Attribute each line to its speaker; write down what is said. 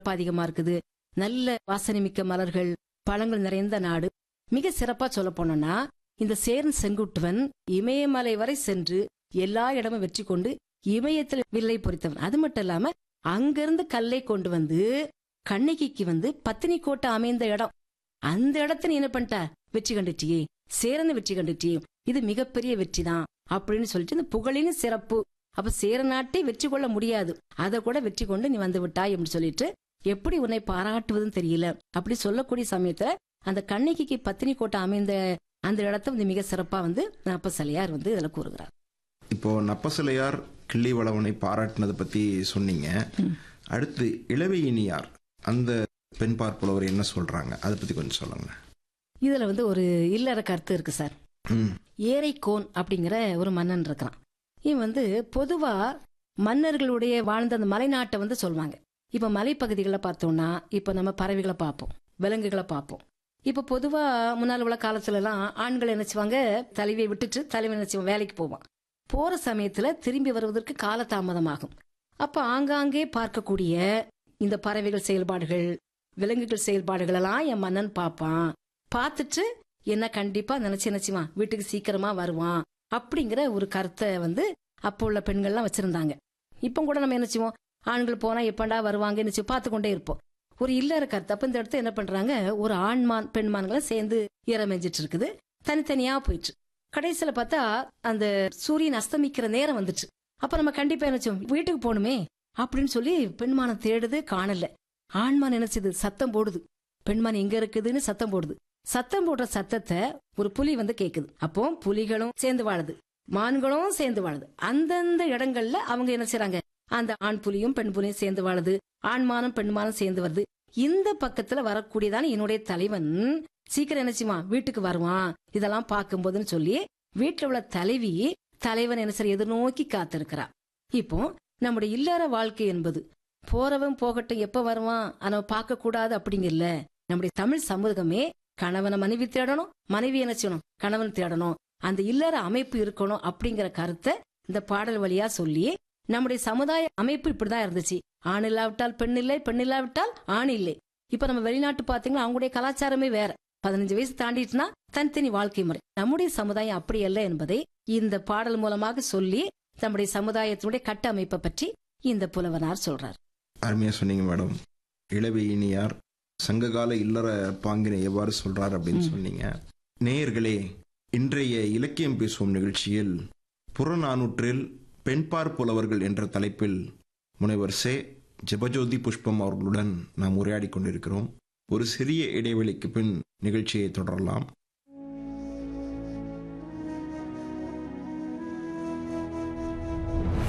Speaker 1: ரொம்ப அதிகமா இருக்குது நல்ல வாசனை மிக்க மலர்கள் பழங்கள் நிறைந்த நாடு மிக சிறப்பா சொல்ல போனோம்னா இந்த சேரன் செங்குட்டுவன் இமயமலை வரை சென்று எல்லா இடமும் வெற்றி கொண்டு இமயத்தில் வில்லை பொறித்தவன் அது மட்டும் இல்லாம அங்கிருந்து கல்லை கொண்டு வந்து கண்ணகிக்கு வந்து பத்தினி கோட்டை அமைந்த இடம் அந்த இடத்த நீ என்ன பண்ணிட்ட வெற்றி கண்டுட்டியே சேரனை வெற்றி கண்டுட்டியே இது மிகப்பெரிய வெற்றி தான் அப்படின்னு சொல்லிட்டு இந்த புகழின் சிறப்பு அப்ப சேர நாட்டை வெற்றி கொள்ள முடியாது அதை கூட வெற்றி கொண்டு நீ வந்து விட்டாய் அப்படின்னு சொல்லிட்டு எப்படி உன்னை பாராட்டுவதுன்னு தெரியல அப்படி சொல்லக்கூடிய சமயத்துல அந்த கண்ணகிக்கு பத்தினி கோட்டை அமைந்த அந்த இடத்த வந்து மிக சிறப்பா வந்து அப்ப சிலையார் வந்து இதுல கூறுகிறார்
Speaker 2: இப்போ நப்பசிலையார் கிள்ளி வளவனை பாராட்டினதை பத்தி சொன்னீங்க அடுத்து இளவையினியார் அந்த பெண் பார்ப்புலவர் என்ன சொல்றாங்க அதை பத்தி கொஞ்சம் சொல்லுங்க
Speaker 1: இதுல வந்து ஒரு இல்லற கருத்து இருக்கு சார்
Speaker 2: ம்
Speaker 1: ஏரைக்கோன் அப்படிங்கிற ஒரு மன்னன் இருக்கிறான் இவன் வந்து பொதுவா மன்னர்களுடைய வாழ்ந்த அந்த மலைநாட்டை வந்து சொல்லுவாங்க இப்ப மலைப்பகுதிகளில் பார்த்தோம்னா இப்ப நம்ம பறவைகளை பார்ப்போம் விலங்குகளை பார்ப்போம் இப்ப பொதுவா முன்னால் உள்ள காலத்துல எல்லாம் ஆண்கள் என்ன செய்வாங்க தலைவியை விட்டுட்டு தலைவன் என்ன செய்வான் வேலைக்கு போவான் போற சமயத்துல திரும்பி வருவதற்கு காலதாமதமாகும் அப்ப ஆங்காங்கே பார்க்கக்கூடிய இந்த பறவைகள் செயல்பாடுகள் விலங்குகள் செயல்பாடுகள் எல்லாம் என் மன்னன் பார்ப்பான் பார்த்துட்டு என்ன கண்டிப்பா நினைச்சு நினைச்சுவான் வீட்டுக்கு சீக்கிரமா வருவான் அப்படிங்கிற ஒரு கருத்தை வந்து அப்போ உள்ள பெண்கள்லாம் வச்சிருந்தாங்க இப்போ கூட நம்ம என்ன செய்வோம் ஆண்கள் போனா எப்பண்டா வருவாங்க நினைச்சு பார்த்து கொண்டே இருப்போம் ஒரு இல்லற கருத்து அப்ப இந்த இடத்த என்ன பண்றாங்க ஒரு ஆண்மான் பெண்மான்களும் சேர்ந்து ஈரமெஞ்சிட்டு இருக்குது தனித்தனியா போயிட்டு கடைசியில பார்த்தா அந்த சூரியன் அஸ்தமிக்கிற நேரம் வந்துச்சு அப்ப நம்ம கண்டிப்பா நினைச்சோம் வீட்டுக்கு போகணுமே அப்படின்னு சொல்லி பெண்மானம் தேடுது காணல ஆண்மான் நினைச்சது சத்தம் போடுது பெண்மான் எங்க இருக்குதுன்னு சத்தம் போடுது சத்தம் போடுற சத்தத்தை ஒரு புலி வந்து கேக்குது அப்போ புலிகளும் சேர்ந்து வாழுது மான்களும் சேர்ந்து வாழுது அந்தந்த இடங்கள்ல அவங்க என்ன செய்றாங்க அந்த ஆண் புலியும் பெண் புலியும் சேர்ந்து வாழுது ஆண்மானும் பெண்மானும் சேர்ந்து வருது இந்த பக்கத்துல வரக்கூடியதான என்னுடைய தலைவன் சீக்கிரம் என்னச்சுமா வீட்டுக்கு வருவான் இதெல்லாம் பார்க்கும்போதுன்னு சொல்லி வீட்டுல உள்ள தலைவி தலைவன் என்ன செய்ய எதிர்நோக்கி காத்திருக்கிறா இப்போ நம்முடைய இல்லற வாழ்க்கை என்பது போறவன் போகட்டும் எப்ப வருவான் ஆனா பார்க்க கூடாது அப்படிங்கல நம்முடைய தமிழ் சமூகமே கணவனை மனைவி தேடணும் மனைவி என்ன செய்யணும் கணவன் தேடணும் அந்த இல்லற அமைப்பு இருக்கணும் அப்படிங்கிற கருத்தை இந்த பாடல் வழியா சொல்லி நம்முடைய சமுதாய அமைப்பு இப்படிதான் இருந்துச்சு ஆண் இல்லாவிட்டால் பெண் இல்லை பெண் இல்லாவிட்டால் ஆண் இல்லை இப்ப நம்ம வெளிநாட்டு பாத்தீங்கன்னா அவங்களுடைய கலாச்சாரமே வேற பதினஞ்சு வயசு தாண்டிட்டுனா தனித்தனி வாழ்க்கை முறை நம்முடைய சமுதாயம் அப்படி அல்ல என்பதை இந்த பாடல் மூலமாக சொல்லி நம்முடைய சமுதாயத்தினுடைய கட்டமைப்பை பற்றி இந்த புலவனார் சொல்றார்
Speaker 2: அருமையா சொன்னீங்க மேடம் இளவையினியார் சங்ககால இல்லற பாங்கினை எவ்வாறு சொல்றார் அப்படின்னு சொன்னீங்க நேயர்களே இன்றைய இலக்கியம் பேசுவோம் நிகழ்ச்சியில் புறநானூற்றில் பெண்பார் புலவர்கள் என்ற தலைப்பில் முனைவர் சே ஜெபஜோதி புஷ்பம் அவர்களுடன் நாம் உரையாடி கொண்டிருக்கிறோம் ஒரு சிறிய இடைவெளிக்கு பின் நிகழ்ச்சியை தொடரலாம்